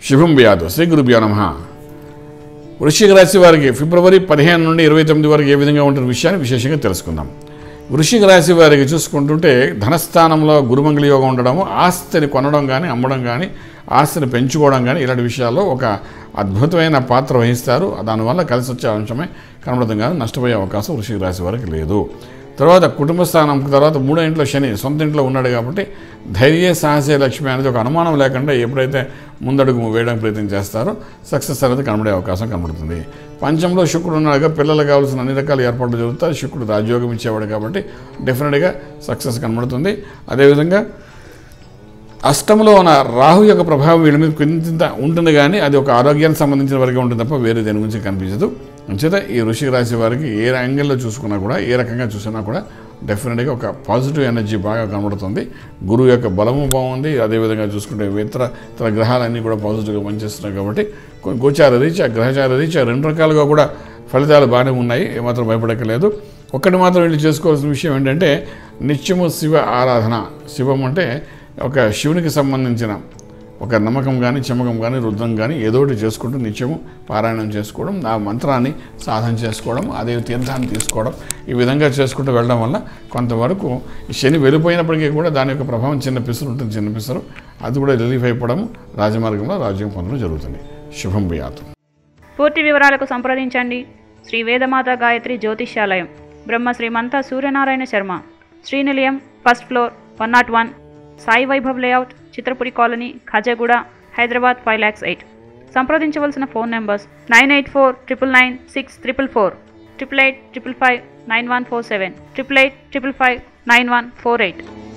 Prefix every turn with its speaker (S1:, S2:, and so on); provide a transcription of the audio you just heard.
S1: శుభం వ్యాధు శ్రీ గురుభ్యో నమ వృశ్చిక రాశి వారికి ఫిబ్రవరి పదిహేను నుండి ఇరవై తొమ్మిది వరకు ఏ విధంగా ఉంటున్న విషయాన్ని విశేషంగా తెలుసుకుందాం వృశ్చిక రాశి వారికి చూసుకుంటుంటే ధనస్థానంలో గురుమంగళ యోగం ఉండడము ఆస్తిని కొనడం కానీ అమ్మడం కానీ ఆస్తిని పెంచుకోవడం కానీ ఇలాంటి విషయాల్లో ఒక అద్భుతమైన పాత్ర వహిస్తారు దానివల్ల కలిసి వచ్చే అంశమే కనబడదు కానీ నష్టపోయే అవకాశం వృశ్చిక రాశి వారికి లేదు తర్వాత కుటుంబ స్థానం తర్వాత మూడో ఇంట్లో శని సొంత ఇంట్లో ఉన్నాడు కాబట్టి ధైర్య సాహసే లక్ష్మి అనేది ఒక అనుమానం లేకుండా ఎప్పుడైతే ముందడుగు వేయడానికి ప్రయత్నం చేస్తారో సక్సెస్ అనేది కనబడే అవకాశం కనబడుతుంది పంచంలో శుక్రుడు ఉన్నాడుగా పిల్లలకు కావాల్సిన అన్ని రకాల ఏర్పాట్లు జరుగుతాయి శుక్రుడు రాజ్యోగం ఇచ్చేవాడు కాబట్టి డెఫినెట్గా సక్సెస్ కనబడుతుంది అదేవిధంగా అష్టంలో ఉన్న రాహు యొక్క ప్రభావం వీళ్ళ మీద కొంత ఉంటుంది కానీ అది ఒక ఆరోగ్యానికి సంబంధించిన వరకే ఉంటుంది తప్ప వేరే దేని గురించి కనిపించదు అంచేత ఈ వృషిక రాశి వారికి ఏ యాంగిల్లో చూసుకున్నా కూడా ఏ రకంగా చూసినా కూడా డెఫినెట్గా ఒక పాజిటివ్ ఎనర్జీ బాగా కనబడుతుంది గురువు యొక్క బలము బాగుంది అదేవిధంగా చూసుకుంటే ఇతర ఇతర గ్రహాలన్నీ కూడా పాజిటివ్గా పనిచేస్తున్నాయి కాబట్టి కొన్ని గోచార రీత్యా గ్రహచార రీత్యా రెండు రకాలుగా కూడా ఫలితాలు బాగానే ఉన్నాయి ఏమాత్రం భయపడక్కలేదు ఒక్కటి మాత్రం వీళ్ళు చేసుకోవాల్సిన విషయం ఏంటంటే నిత్యము శివ ఆరాధన శివం అంటే ఒక శివునికి సంబంధించిన ఒక నమ్మకం కానీ చమకం కానీ రుద్రం కానీ ఏదో ఒకటి చేసుకుంటూ నిత్యము పారాయణం చేసుకోవడం ఆ మంత్రాన్ని సాధన చేసుకోవడం అదే తీర్థాన్ని తీసుకోవడం ఈ విధంగా చేసుకుంటూ వెళ్ళడం వల్ల కొంతవరకు ఈ శని వెళ్ళిపోయినప్పటికీ కూడా దాని యొక్క ప్రభావం చిన్న పిసరు ఉంటుంది చిన్న పిసరు అది కూడా రిలీఫ్ అయిపోవడం రాజమార్గంలో రాజ్యం పొందడం జరుగుతుంది శుభం వ్యాతం
S2: పూర్తి వివరాలకు సంప్రదించండి Shri Vedamata Gayatri Jyotishyalayam Brahma Srimantha Suryanarayana Sharma Srinilayam first floor one nought one Sai Vaibhav layout Chitrapuri colony Khajaguda Hyderabad five lakhs eight సంప్రదించవలసిన phone numbers nine eight four triple nine six triple four triple eight triple five nine one four seven triple eight triple five nine one four eight